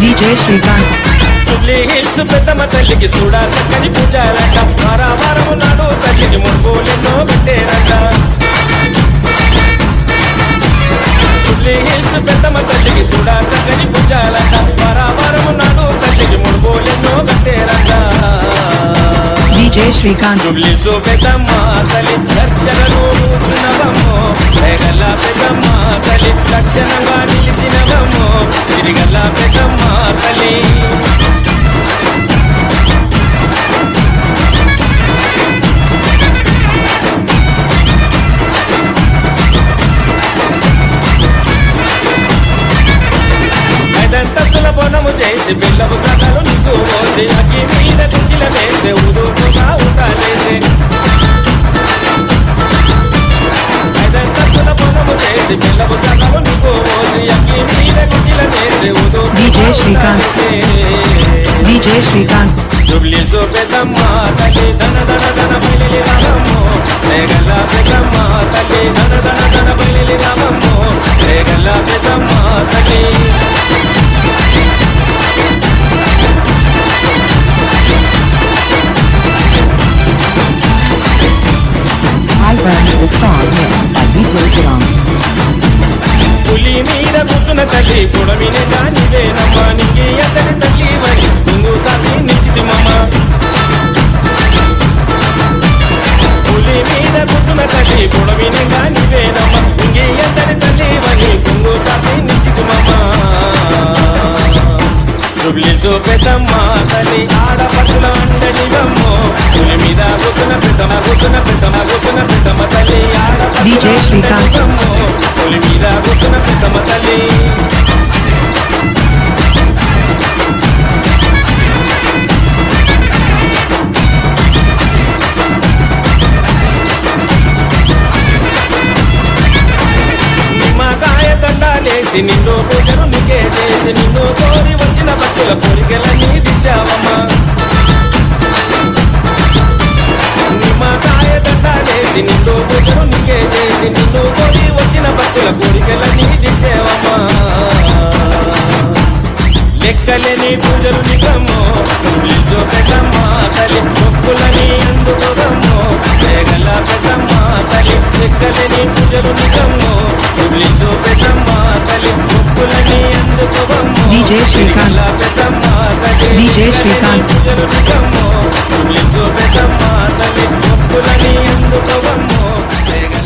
DJ Shrikant, Jubilee hills పెద్దమ్మ తల్లికి చూడా చక్కని పూజారట వారావారము నాడు తల్లికి ముడుపులెన్నో పెట్టేరట జుబ్లీ హిల్స్ పెద్దమ్మ తల్లికి చూడా చక్కని పూజారట వారావారము నాడు తల్లికి ముడుపులెన్నో పెట్టేరట DJ Shrikant, జుబ్లీ సో పెద్దమ్మ తల్లి గర్జనలు కూర్చున్నవమ్మో రేగల్ల పెద్దమ్మ తల్లి లక్షణంగా నిలిచినవమ్మో తిరిగల్ల పెద్దమ్మ తల్లి ఐదంతస్తుల బోనము చేసి బిల్లము సగలు నీకు మోసి అగ్గి మీద కుంకిల వేస్తే ఉదుకుగా ఉండాలేసి ఐదంతస్తుల బోనము చేసి బిల్లము సగలు నీకు మోసి అగ్గి మీద కుంకిల వేస్తే DJ Shrikant. DJ Shrikant, Jubilee సో పెద్దమ్మ తల్లి ధన ధన ధన బయలి రామమ్మో రేగల్ల పెద్దమ్మ తల్లి ధన ధన ధన బయలి రామమ్మో రేగల్ల పెద్దమ్మ తల్లి I burned the song mixed by Beat Gidon. పులి మీద కూసున్న తల్లి పొడవినే దానివేనమ్మ నీకి ఎంతటి తల్లి వని కుంగు సాటి నిశ్చితి మమ్మ పులి మీద కూసున్న తల్లి పొడవినే దానివేనమ్మ నీకి ఎంతటి తల్లి వని కుంగు సాటి నిశ్చితి మమ్మ జుబ్లి సో పెద్దమ్మ తల్లి ఆడపచ్చుల అండనివమ్మో పులి మీద కూసున్న పెద్దమ్మ కూసున్న పెద్దమ్మ కూసున్న పెద్దమ్మ తల్లి ఆడపచ్చుల DJ Shrikant. అండనివమ్మో, పులి మీద కూసున్న పెద్దమ్మ తల్లి నిమ్మకాయ దండాలేసి నిన్ను పూజను నీకే చేసి నిన్ను కోరి వచ్చిన భక్తుల కోరికలన్నీ దించావమ్మా నిమ్మకాయ దండాలేసి నిన్ను పూజను నీకే చేసి నిన్ను కోరి వచ్చిన భక్తుల కోరికలన్నీ దించేవమ్మా లెక్కలేని పూజలు నిగమ్మో తులిజో పెద్దమ్మ తల్లి మొక్కులని అందుకోగమ్మో వేగల పెద్దమ్మ తల్లి లెక్కలేని పూజలు నిగమ్మో తులిజో పెద్దమ్మ తల్లి మొక్కులని అందుకోగమ్మో DJ Shrikant. వేగల పెద్దమ్మ తల్లి DJ Shrikant. పూజలు నిగమ్మో తులిజో పెద్దమ్మ తల్లి మొక్కులని అందుకోగమ్మో వేగల